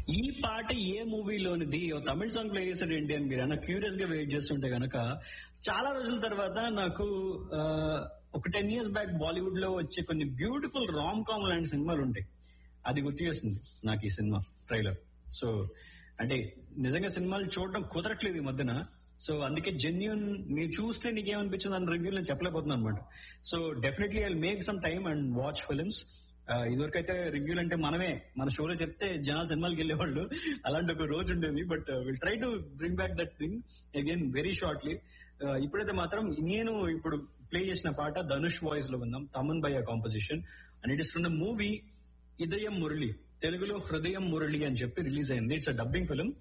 ఈ పాట ఏ మూవీలోనిది ఓ తమిళ song play చేశాడు ఏంటి అని మీరు అన్న క్యూరియస్ గా వెయిట్ చేస్తుంటే గనక చాలా రోజుల తర్వాత నాకు ఆ, ఒక టెన్ ఇయర్స్ బ్యాక్ బాలీవుడ్ లో వచ్చే కొన్ని బ్యూటిఫుల్ రామ్ కామ్ లాంటి సినిమాలు ఉంటాయి అది గుర్తు చేస్తుంది నాకు ఈ సినిమా ట్రైలర్ సో అంటే నిజంగా సినిమాలు చూడడం కుదరట్లేదు ఈ మధ్యన సో అందుకే జెన్యున్ మీరు చూస్తే నీకేమనిపించింది అని రివ్యూ నేను చెప్పలేకపోతున్నాను అనమాట so definitely I make some time and watch films ఇదివరకైతే రివ్యూలు అంటే మనమే మన షోలో చెప్తే జనాలు సినిమాకి వెళ్ళేవాళ్ళు అలాంటి ఒక రోజు ఉండేది but will try to bring back that thing again very shortly ఇప్పుడైతే మాత్రం నేను ఇప్పుడు ప్లే చేసిన పాట ధనుష్ వాయిస్ లో విన్నాం తమన్ బయ్య composition and it is from the movie Idhayam Murali తెలుగులో హృదయం మురళి అని చెప్పి రిలీజ్ అయింది ఇట్స్ అ డబ్బింగ్ ఫిలిం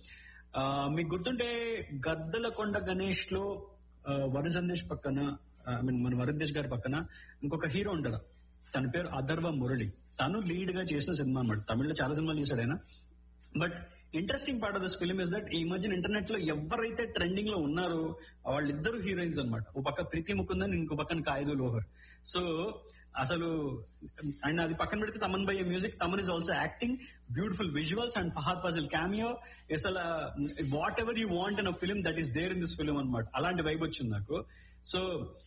మీకు గుర్తుంటే గద్దల కొండ గణేష్ లో ఆ, వరుణ్ సందేశ్ పక్కన ఐ మీన్ మన వరుణ్ దేశ్ గారి పక్కన ఇంకొక హీరో ఉంటాడు తన పేరు అథర్వ మురళి తను లీడ్ గా చేసిన సినిమా అన్నమాట తమిళ్లో చాలా సినిమాలు చేశాడు ఆయన but interesting part of this film is that ఈ మధ్యన ఇంటర్నెట్ లో ఎవరైతే ట్రెండింగ్ లో ఉన్నారో వాళ్ళిద్దరు హీరోయిన్స్ అన్నమాట ఒక పక్క ప్రీతి ముకుందన్ ఇంకో పక్కన కాయదు లోహర్ సో అసలు అండ్ అది పక్కన పెడితే తమన్ బయ్య music Thaman is also acting beautiful visuals and Fahadh Faasil cameo అసలు whatever you want in a film that is there in this film అనమాట అలాంటి వైబ్ వచ్చింది నాకు సో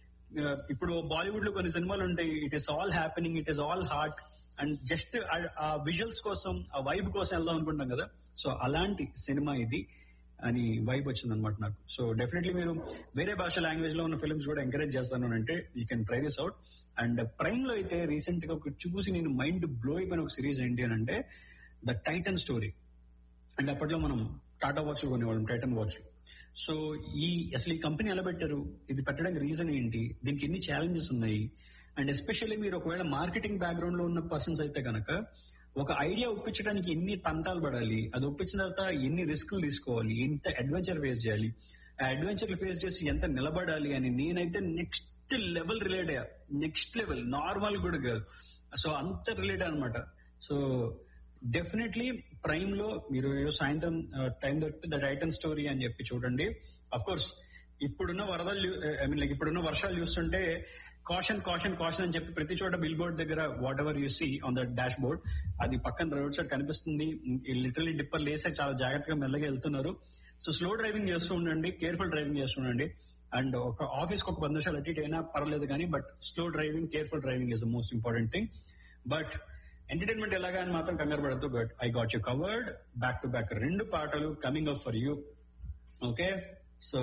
ఇప్పుడు బాలీవుడ్ లో కొన్ని సినిమాలు ఉంటాయి it is all happening it is all heart and just ఆ విజువల్స్ కోసం ఆ వైబ్ కోసం వెళ్దాం అనుకుంటాం కదా సో అలాంటి సినిమా ఇది అని వైబ్ వచ్చింది అనమాట నాకు సో డెఫినెట్లీ మీరు వేరే భాష లాంగ్వేజ్ లో ఉన్న ఫిల్మ్స్ కూడా ఎంకరేజ్ చేస్తాను అని అంటే you can try this out and prime లో అయితే రీసెంట్ గా ఒక చూసి నేను మైండ్ బ్లో అయిపోయిన ఒక సిరీస్ ఏంటి అని అంటే ద టైటన్ స్టోరీ అండ్ అప్పట్లో మనం టాటా వాచ్ కొనేవాళ్ళం టైటన్ వాచ్ సో ఈ అసలు ఈ కంపెనీ ఎలా పెట్టారు ఇది పెట్టడానికి రీజన్ ఏంటి దీనికి ఎన్ని ఛాలెంజెస్ ఉన్నాయి అండ్ ఎస్పెషల్లీ మీరు ఒకవేళ మార్కెటింగ్ బ్యాక్గ్రౌండ్ లో ఉన్న పర్సన్స్ అయితే కనుక ఒక ఐడియా ఒప్పించడానికి ఎన్ని తంటాలు పడాలి అది ఒప్పించిన తర్వాత ఎన్ని రిస్క్లు తీసుకోవాలి ఎంత అడ్వెంచర్ ఫేస్ చేయాలి ఆ అడ్వెంచర్ ఫేస్ చేసి ఎంత నిలబడాలి అని నేనైతే నెక్స్ట్ లెవెల్ రిలేట్ అయ్యా నెక్స్ట్ లెవెల్ నార్మల్ కూడా కాదు సో అంత రిలేట్ అనమాట సో డెఫినెట్లీ ప్రైమ్ లో మీరు ఏదో సాయంత్రం టైం దొరికితే ద టైటన్ స్టోరీ అని చెప్పి చూడండి అఫ్ కోర్స్ ఇప్పుడున్న వరదలు ఐ మీన్ లైక్ ఇప్పుడున్న వర్షాలు చూస్తుంటే కాషన్ కాషన్ కాషన్ అని చెప్పి ప్రతి చోట బిల్ బోర్డ్ దగ్గర whatever you see on the dashboard అది పక్కన రోడ్ సైడ్ కనిపిస్తుంది లిటరలీ డిప్పర్ లేసే చాలా జాగ్రత్తగా మెల్లగా వెళ్తున్నారు సో స్లో డ్రైవింగ్ చేస్తూ ఉండండి కేర్ఫుల్ డ్రైవింగ్ చేస్తూ ఉండండి అండ్ ఒక ఆఫీస్ కి ఒక పది నిమిషాలు అటు ఇటు అయినా పర్లేదు కానీ but slow driving careful driving is the most important thing but entertainment ఎలాగా అని మాత్రం కంగారు పడద్దు but I got you covered back to back రెండు పాటలు coming up for you okay so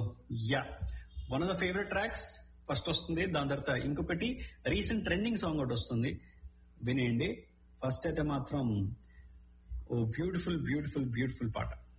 yeah one of the favourite tracks first వస్తుంది దాని తర్వాత ఇంకొకటి రీసెంట్ ట్రెండింగ్ సాంగ్ ఒకటి వస్తుంది వినేయండి ఫస్ట్ అయితే మాత్రం ఓ బ్యూటిఫుల్ బ్యూటిఫుల్ బ్యూటిఫుల్ పాట